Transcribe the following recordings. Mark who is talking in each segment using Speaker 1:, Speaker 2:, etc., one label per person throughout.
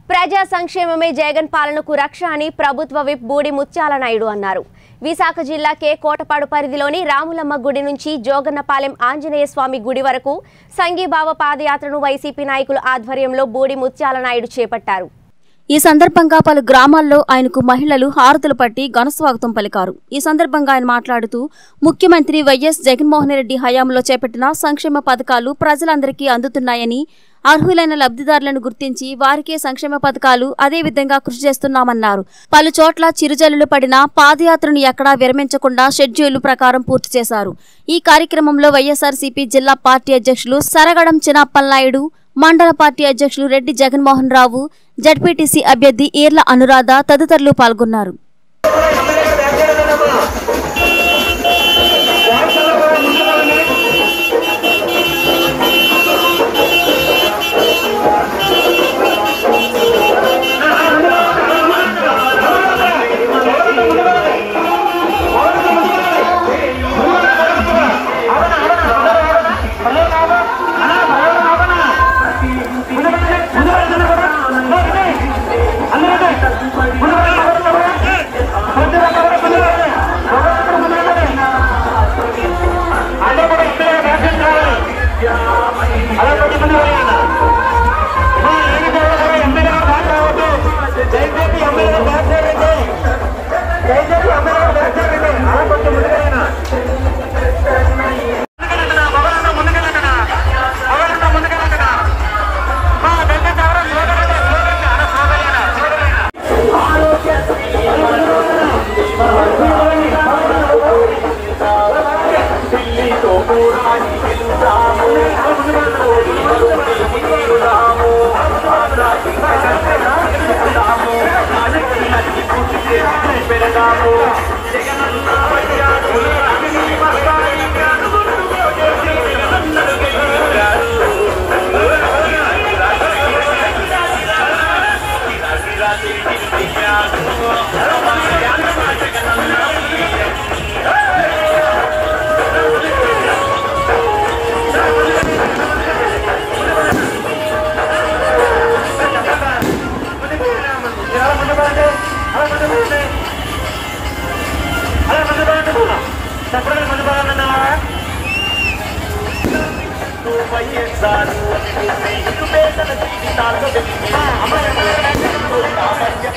Speaker 1: ప్రజా సంక్షేమమే జగన్ పాలనకు రక్ష అని ప్రభుత్వ విప్ బూడి ముత్యాల నాయుడు అన్నారు విశాఖ జిల్లా కే కోటపాడు పరిధిలోని రాములమ్మ గుడి నుంచి జోగన్నపాలెం ఆంజనేయ స్వామి గుడి వరకు సంఘీభావ పాదయాత్రను వైసీపీ నాయకుల ఆధ్వర్యంలో బూడి ముత్యాల నాయుడు చేపట్టారు
Speaker 2: ఈ సందర్భంగా పలు గ్రామాల్లో ఆయనకు మహిళలు హారతులు పట్టి ఘనస్వాగతం పలికారు ఈ సందర్భంగా ఆయన మాట్లాడుతూ ముఖ్యమంత్రి వైఎస్ జగన్మోహన్ రెడ్డి హయాంలో చేపట్టిన సంక్షేమ పథకాలు ప్రజలందరికీ అందుతున్నాయని అర్హులైన లబ్ధిదారులను గుర్తించి వారికే సంక్షేమ పథకాలు అదేవిధంగా కృషి చేస్తున్నామన్నారు పలు చోట్ల చిరుజల్లులు పడిన పాదయాత్రను ఎక్కడా విరమించకుండా షెడ్యూల్ ప్రకారం పూర్తి చేశారు ఈ కార్యక్రమంలో వైఎస్ఆర్సీపీ జిల్లా పార్టీ అధ్యక్షులు సరగడం చిన్నప్పలనాయుడు మండల పార్టీ అధ్యక్షులు రెడ్డి జగన్మోహన్ రావు జడ్పీటీసీ అభ్యర్థి ఈర్ల అనురాధ తదితరులు పాల్గొన్నారు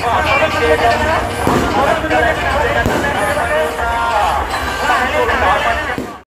Speaker 3: జీవితాలు